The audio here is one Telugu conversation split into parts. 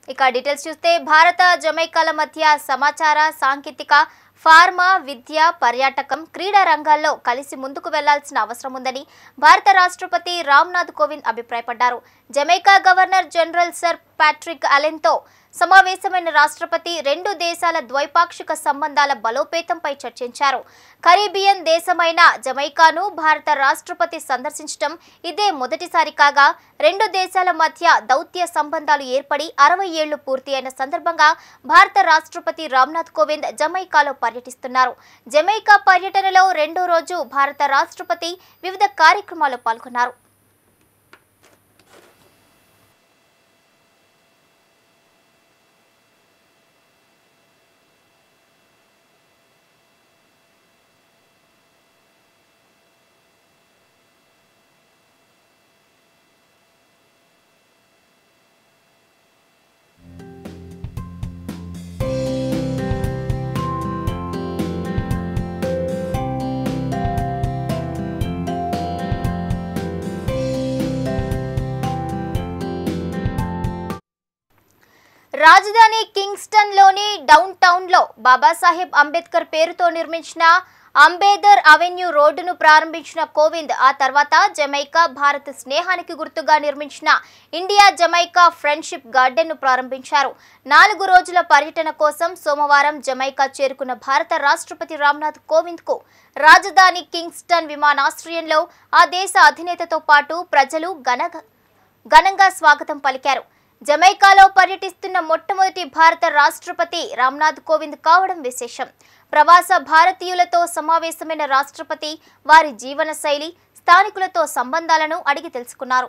ఇక డీటెయిల్స్ చూస్తే భారత జమైకాల మధ్య సమాచార సాంకేతిక ఫార్మా విద్య పర్యాటకం క్రీడా రంగాల్లో కలిసి ముందుకు వెళ్లాల్సిన అవసరం ఉందని భారత రాష్ట్రపతి రామ్నాథ్ కోవింద్ అభిప్రాయపడ్డారు Jamaica governor general sir Patrick అలెన్తో సమావేశమైన రాష్ట్రపతి రెండు దేశాల ద్వైపాక్షిక సంబంధాల బలోపేతంపై చర్చించారు కరీబియన్ దేశమైన జమైకాను భారత రాష్ట్రపతి సందర్శించడం ఇదే మొదటిసారి కాగా రెండు దేశాల మధ్య దౌత్య సంబంధాలు ఏర్పడి అరవై ఏళ్లు పూర్తి అయిన సందర్భంగా భారత రాష్ట్రపతి రామ్నాథ్ కోవింద్ జమైకాలో పర్యటిస్తున్నారు జమైకా పర్యటనలో రెండో రోజు భారత రాష్ట్రపతి వివిధ కార్యక్రమాల్లో పాల్గొన్నారు రాజధాని కింగ్స్టన్లోని డౌన్ టౌన్లో బాబాసాహెబ్ అంబేద్కర్ పేరుతో నిర్మించిన అంబేదర్ అవెన్యూ రోడ్డును ప్రారంభించిన కోవింద్ ఆ తర్వాత జమైకా భారత్ స్నేహానికి గుర్తుగా నిర్మించిన ఇండియా జమైకా ఫ్రెండ్షిప్ గార్డెన్ను ప్రారంభించారు నాలుగు రోజుల పర్యటన కోసం సోమవారం జమైకా చేరుకున్న భారత రాష్ట్రపతి రామ్నాథ్ కోవింద్కు రాజధాని కింగ్స్టన్ విమానాశ్రయంలో ఆ దేశ అధినేతతో పాటు ప్రజలు ఘన ఘనంగా స్వాగతం పలికారు జమైకాలో పర్యటిస్తున్న మొట్టమొదటి భారత రాష్ట్రపతి రామ్నాథ్ కోవింద్ కావడం విశేషం ప్రవాస భారతీయులతో సమావేశమైన రాష్ట్రపతి వారి జీవన శైలి స్థానికులతో సంబంధాలను అడిగి తెలుసుకున్నారు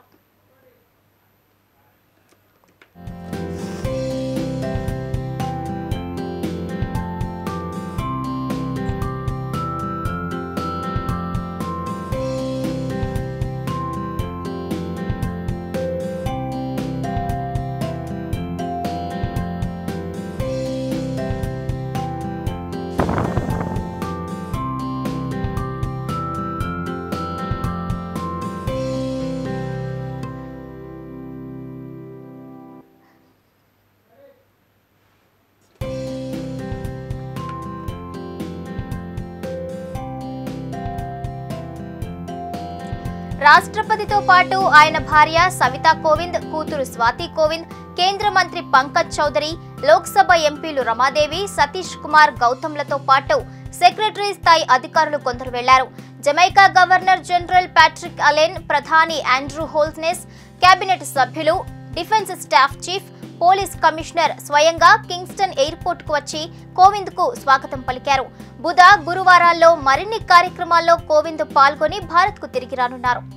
రాష్ట్రపతితో పాటు ఆయన భార్య సవితా కోవింద్ కూతురు స్వాతి కోవింద్ కేంద్ర మంత్రి పంకజ్ చౌదరి లోక్సభ ఎంపీలు రమాదేవి సతీష్ కుమార్ గౌతమ్లతో పాటు సెక్రటరీ స్థాయి అధికారులు కొందరు వెళ్లారు Jamaica governor general Patrick Allen ప్రధాని ఆండ్రూ హోల్స్నెస్ కేబినెట్ సభ్యులు defence staff chief police commissioner స్వయంగా కింగ్స్టన్ ఎయిర్పోర్ట్ కు వచ్చి కోవింద్ కు స్వాగతం పలికారు బుధ గురువారాల్లో మరిన్ని కార్యక్రమాల్లో కోవింద్ పాల్గొని భారత్ కు తిరిగి రానున్నారు